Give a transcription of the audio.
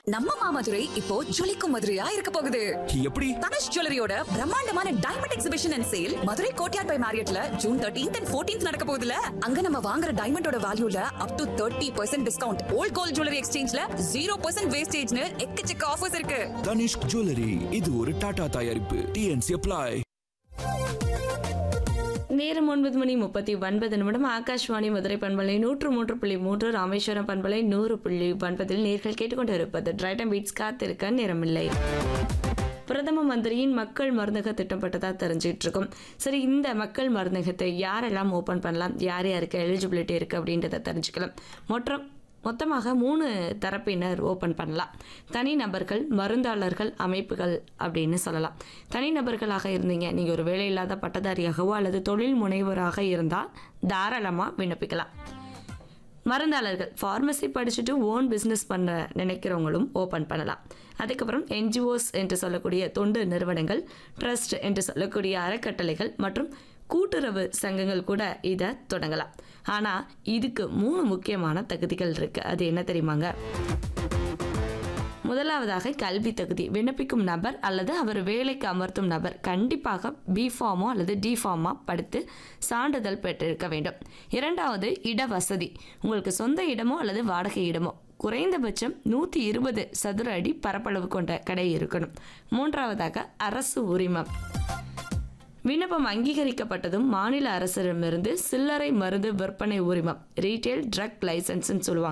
நம்ம மாமதுரை இப்போ ஜொலிக்கும் மதுரையா இருக்க போகுது எப்படி தனுஷ் ஜுவல்லரியோட பிரம்மாண்டமான diamond exhibition and sale Madurai Courtyard by மேரியட்ல ஜூன் தேர்ட்டீன்த் அண்ட் ஃபோர்டீன்த் நடக்க போகுதுல அங்க நம்ம வாங்குற டைமண்டோட வேல்யூல up to thirty percent discount old gold jewellery எக்ஸ்சேஞ்ச்ல ஜீரோ பர்சன்ட் வேஸ்டேஜ்னு எக்கச்சக்க ஆஃபர்ஸ் இருக்கு தனிஷ்க் ஜுவல்லரி இது ஒரு டாடா தயாரிப்பு டிஎன்சி அப்ளை நேரம் ஒன்பது மணி முப்பத்தி ஒன்பது நிமிடம் ஆகாஷ்வாணி மதுரை பண்பலை நூற்று மூன்று புள்ளி மூன்று ராமேஸ்வரம் பண்பலை நூறு புள்ளி ஒன்பதில் நேர்கள் கேட்டுக்கொண்டு இருப்பது டிரைட்டம் பீட்ஸ் காத்திருக்க நேரமில்லை பிரதம மந்திரியின் மக்கள் மருந்தக திட்டம் பட்டதா தெரிஞ்சுட்டு இருக்கோம் சரி இந்த மக்கள் மருந்தகத்தை யாரெல்லாம் ஓபன் பண்ணலாம் யார் யாருக்கு எலிஜிபிலிட்டி இருக்கு அப்படின்றத தெரிஞ்சுக்கலாம் மொத்தம் மொத்தமாக மூணு தரப்பினர் ஓப்பன் பண்ணலாம் தனிநபர்கள் மருந்தாளர்கள் அமைப்புகள் அப்படின்னு சொல்லலாம் தனிநபர்களாக இருந்தீங்க நீங்கள் ஒரு வேலையில்லாத பட்டதாரியாகவோ அல்லது தொழில் முனைவராக இருந்தால் தாராளமாக விண்ணப்பிக்கலாம் மருந்தாளர்கள் ஃபார்மசி படிச்சுட்டு ஓன் பிஸ்னஸ் பண்ண நினைக்கிறவங்களும் ஓப்பன் பண்ணலாம் அதுக்கப்புறம் என்ஜிஓஸ் என்று சொல்லக்கூடிய தொண்டு நிறுவனங்கள் ட்ரஸ்ட் என்று சொல்லக்கூடிய அறக்கட்டளைகள் மற்றும் கூட்டுறவு சங்கங்கள் கூட இதை தொடங்கலாம் ஆனால் இதுக்கு மூணு முக்கியமான தகுதிகள் இருக்குது அது என்ன தெரியுமாங்க முதலாவதாக கல்வி தகுதி விண்ணப்பிக்கும் நபர் அல்லது அவர் வேலைக்கு அமர்த்தும் நபர் கண்டிப்பாக பி ஃபார்மோ அல்லது டி ஃபார்மா படித்து சான்றிதழ் பெற்றிருக்க வேண்டும் இரண்டாவது இட வசதி உங்களுக்கு சொந்த இடமோ அல்லது வாடகை இடமோ குறைந்தபட்சம் நூற்றி இருபது சதுர அடி பரப்பளவு கொண்ட கடை இருக்கணும் மூன்றாவதாக அரசு உரிமம் விண்ணப்பம் அங்கீகரிக்கப்பட்டதும் மாநில அரசிடமிருந்து சில்லறை மருந்து விற்பனை உரிமம் ரீட்டைல் ட்ரக் லைசன்ஸ்னு சொல்லுவாங்க